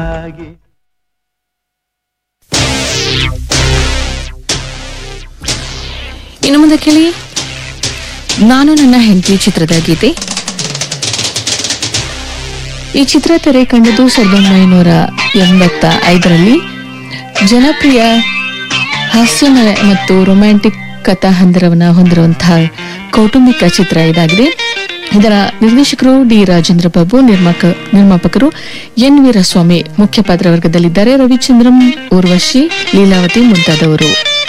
ಹಾಗೆ ಇನ್ನು ಮುಂದೆ ಕೇಳಿ ನಾನು ನನ್ನ ಹೆಂಡತಿ ಚಿತ್ರದ ಗೀತೆ ಈ ಚಿತ್ರ ತೆರೆ ಕಂಡದ್ದು ಸಾವಿರದ ಒಂಬೈನೂರ ಎಂಬತ್ತ ಐದರಲ್ಲಿ ಜನಪ್ರಿಯ ಹಾಸ್ಯಮಯ ಮತ್ತು ರೊಮ್ಯಾಂಟಿಕ್ ಕಥಾ ಹಂದರವನ್ನ ಹೊಂದಿರುವಂತಹ ಕೌಟುಂಬಿಕ ಚಿತ್ರ ಇದಾಗಿದೆ ಇದರ ನಿರ್ದೇಶಕರು ಡಿ ರಾಜೇಂದ್ರ ಬಾಬು ನಿರ್ಮಾಕ ನಿರ್ಮಾಪಕರು ಎನ್ ವೀರಸ್ವಾಮಿ ಮುಖ್ಯ ಪಾತ್ರ ವರ್ಗದಲ್ಲಿದ್ದಾರೆ ರವಿಚಂದ್ರನ್ ಊರ್ವಶಿ ಲೀಲಾವತಿ ಮುಂತಾದವರು